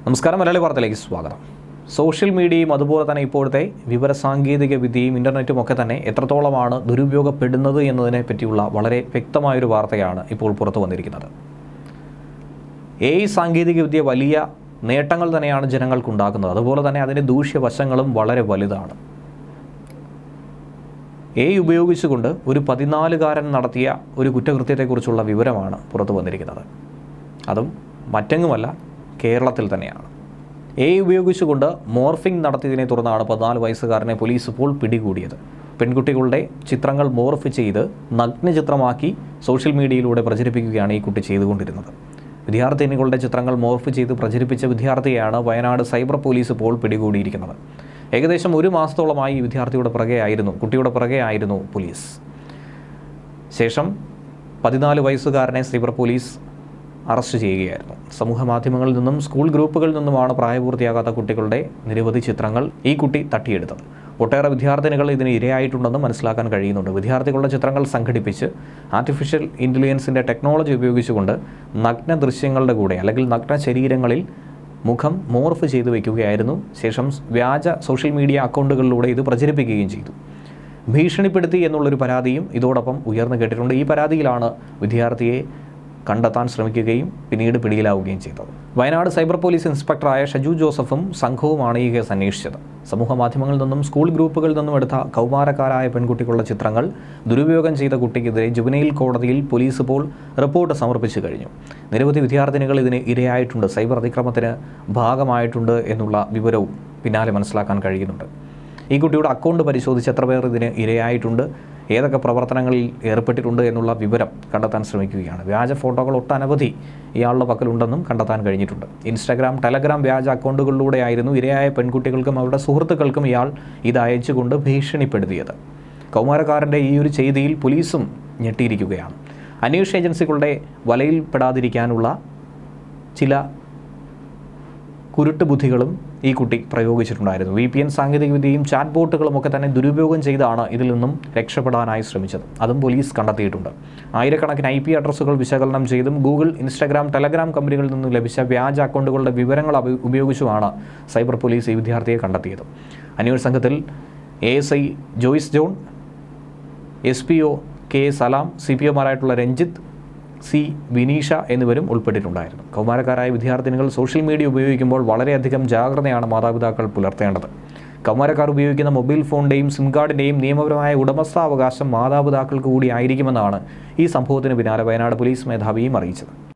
നമസ്കാരം മലയാളി വാർത്തയിലേക്ക് സ്വാഗതം സോഷ്യൽ മീഡിയയും അതുപോലെ തന്നെ ഇപ്പോഴത്തെ വിവരസാങ്കേതിക വിദ്യയും ഇൻ്റർനെറ്റും ഒക്കെ തന്നെ എത്രത്തോളമാണ് ദുരുപയോഗപ്പെടുന്നത് എന്നതിനെ പറ്റിയുള്ള വളരെ വ്യക്തമായൊരു വാർത്തയാണ് ഇപ്പോൾ പുറത്തു വന്നിരിക്കുന്നത് എ ഐ സാങ്കേതിക വിദ്യ വലിയ നേട്ടങ്ങൾ തന്നെയാണ് ജനങ്ങൾക്കുണ്ടാക്കുന്നത് അതുപോലെ തന്നെ അതിൻ്റെ ദൂഷ്യവശങ്ങളും വളരെ വലുതാണ് എ ഐ ഉപയോഗിച്ചുകൊണ്ട് ഒരു പതിനാലുകാരൻ നടത്തിയ ഒരു കുറ്റകൃത്യത്തെക്കുറിച്ചുള്ള വിവരമാണ് പുറത്തു വന്നിരിക്കുന്നത് അതും മറ്റെങ്ങുമല്ല കേരളത്തിൽ തന്നെയാണ് എ ഐ ഉപയോഗിച്ചുകൊണ്ട് മോർഫിംഗ് നടത്തിയതിനെ തുടർന്നാണ് പതിനാല് വയസ്സുകാരനെ പോലീസ് ഇപ്പോൾ പിടികൂടിയത് പെൺകുട്ടികളുടെ ചിത്രങ്ങൾ മോർഫ് ചെയ്ത് നഗ്നചിത്രമാക്കി സോഷ്യൽ മീഡിയയിലൂടെ പ്രചരിപ്പിക്കുകയാണ് ഈ കുട്ടി ചെയ്തുകൊണ്ടിരുന്നത് വിദ്യാർത്ഥിനികളുടെ ചിത്രങ്ങൾ മോർഫ് ചെയ്ത് പ്രചരിപ്പിച്ച വിദ്യാർത്ഥിയെയാണ് വയനാട് സൈബർ പോലീസ് ഇപ്പോൾ പിടികൂടിയിരിക്കുന്നത് ഏകദേശം ഒരു മാസത്തോളമായി ഈ വിദ്യാർത്ഥിയുടെ പിറകെ ആയിരുന്നു കുട്ടിയുടെ പിറകെ ആയിരുന്നു പോലീസ് ശേഷം പതിനാല് വയസ്സുകാരനെ സൈബർ പോലീസ് അറസ്റ്റ് ചെയ്യുകയായിരുന്നു സമൂഹ മാധ്യമങ്ങളിൽ നിന്നും സ്കൂൾ ഗ്രൂപ്പുകളിൽ നിന്നുമാണ് പ്രായപൂർത്തിയാകാത്ത കുട്ടികളുടെ നിരവധി ചിത്രങ്ങൾ ഈ കുട്ടി തട്ടിയെടുത്തത് ഒട്ടേറെ വിദ്യാർത്ഥിനികൾ ഇതിന് ഇരയായിട്ടുണ്ടെന്ന് മനസ്സിലാക്കാൻ കഴിയുന്നുണ്ട് വിദ്യാർത്ഥികളുടെ ചിത്രങ്ങൾ സംഘടിപ്പിച്ച് ആർട്ടിഫിഷ്യൽ ഇൻ്റലിജൻസിൻ്റെ ടെക്നോളജി ഉപയോഗിച്ചുകൊണ്ട് നഗ്ന ദൃശ്യങ്ങളുടെ കൂടെ അല്ലെങ്കിൽ നഗ്ന ശരീരങ്ങളിൽ മുഖം മോർഫ് ചെയ്തു വയ്ക്കുകയായിരുന്നു ശേഷം വ്യാജ സോഷ്യൽ മീഡിയ അക്കൗണ്ടുകളിലൂടെ ഇത് പ്രചരിപ്പിക്കുകയും ചെയ്തു ഭീഷണിപ്പെടുത്തി എന്നുള്ളൊരു പരാതിയും ഇതോടൊപ്പം ഉയർന്നു കേട്ടിട്ടുണ്ട് ഈ പരാതിയിലാണ് വിദ്യാർത്ഥിയെ കണ്ടെത്താൻ ശ്രമിക്കുകയും പിന്നീട് പിടിയിലാവുകയും ചെയ്തത് വയനാട് സൈബർ പോലീസ് ഇൻസ്പെക്ടറായ ഷജു ജോസഫും സംഘവുമാണ് ഈ കേസ് അന്വേഷിച്ചത് സമൂഹ മാധ്യമങ്ങളിൽ നിന്നും സ്കൂൾ ഗ്രൂപ്പുകളിൽ നിന്നും എടുത്ത കൗമാരക്കാരായ പെൺകുട്ടികളുടെ ചിത്രങ്ങൾ ദുരുപയോഗം ചെയ്ത കുട്ടിക്കെതിരെ ജുവനൈൽ കോടതിയിൽ പോലീസ് ഇപ്പോൾ റിപ്പോർട്ട് സമർപ്പിച്ചു കഴിഞ്ഞു നിരവധി വിദ്യാർത്ഥിനികൾ ഇതിന് ഇരയായിട്ടുണ്ട് സൈബർ അതിക്രമത്തിന് ഭാഗമായിട്ടുണ്ട് എന്നുള്ള വിവരവും പിന്നാലെ മനസ്സിലാക്കാൻ കഴിയുന്നുണ്ട് ഈ കുട്ടിയുടെ അക്കൗണ്ട് പരിശോധിച്ച് എത്ര പേർ ഇതിന് ഇരയായിട്ടുണ്ട് ഏതൊക്കെ പ്രവർത്തനങ്ങളിൽ ഏർപ്പെട്ടിട്ടുണ്ട് എന്നുള്ള വിവരം കണ്ടെത്താൻ ശ്രമിക്കുകയാണ് വ്യാജ ഫോട്ടോകൾ ഒട്ടനവധി ഇയാളുടെ പക്കലുണ്ടെന്നും കണ്ടെത്താൻ കഴിഞ്ഞിട്ടുണ്ട് ഇൻസ്റ്റാഗ്രാം ടെലഗ്രാം വ്യാജ അക്കൗണ്ടുകളിലൂടെയായിരുന്നു ഇരയായ പെൺകുട്ടികൾക്കും അവരുടെ സുഹൃത്തുക്കൾക്കും ഇയാൾ ഇത് അയച്ചുകൊണ്ട് ഭീഷണിപ്പെടുത്തിയത് കൗമാരക്കാരൻ്റെ ഈ ഒരു ചെയ്തിയിൽ പോലീസും ഞെട്ടിയിരിക്കുകയാണ് അന്വേഷണ ഏജൻസികളുടെ വലയിൽപ്പെടാതിരിക്കാനുള്ള ചില കുരുട്ട് ബുദ്ധികളും ഈ കുട്ടി പ്രയോഗിച്ചിട്ടുണ്ടായിരുന്നു വി പി എൻ സാങ്കേതികവിദ്യയും ചാറ്റ് ബോട്ടുകളും ഒക്കെ തന്നെ ദുരുപയോഗം ചെയ്താണ് ഇതിൽ നിന്നും രക്ഷപ്പെടാനായി ശ്രമിച്ചത് അതും പോലീസ് കണ്ടെത്തിയിട്ടുണ്ട് ആയിരക്കണക്കിന് ഐ പി അഡ്രസ്സുകൾ വിശകലനം ചെയ്തും ഗൂഗിൾ ഇൻസ്റ്റാഗ്രാം ടെലഗ്രാം കമ്പനികളിൽ നിന്നും ലഭിച്ച വ്യാജ അക്കൗണ്ടുകളുടെ വിവരങ്ങൾ ഉപ- ഉപയോഗിച്ചുമാണ് സൈബർ പോലീസ് ഈ വിദ്യാർത്ഥിയെ കണ്ടെത്തിയത് അന്വേഷണ സംഘത്തിൽ A S I Joice John S P O K Salam C P ഒമാരായിട്ടുള്ള രഞ്ജിത്ത് സി വിനീഷ എന്നിവരും ഉൾപ്പെട്ടിട്ടുണ്ടായിരുന്നു കൗമാരക്കാരായ വിദ്യാർത്ഥിനികൾ സോഷ്യൽ മീഡിയ ഉപയോഗിക്കുമ്പോൾ വളരെയധികം ജാഗ്രതയാണ് മാതാപിതാക്കൾ പുലർത്തേണ്ടത് കൗമാരക്കാർ ഉപയോഗിക്കുന്ന മൊബൈൽ ഫോണിൻ്റെയും സിം കാർഡിൻ്റെയും നിയമപരമായ ഉടമസ്ഥാവകാശം മാതാപിതാക്കൾക്ക് കൂടി ആയിരിക്കുമെന്നാണ് ഈ സംഭവത്തിന് പിന്നാലെ വയനാട് പോലീസ് മേധാവിയും അറിയിച്ചത്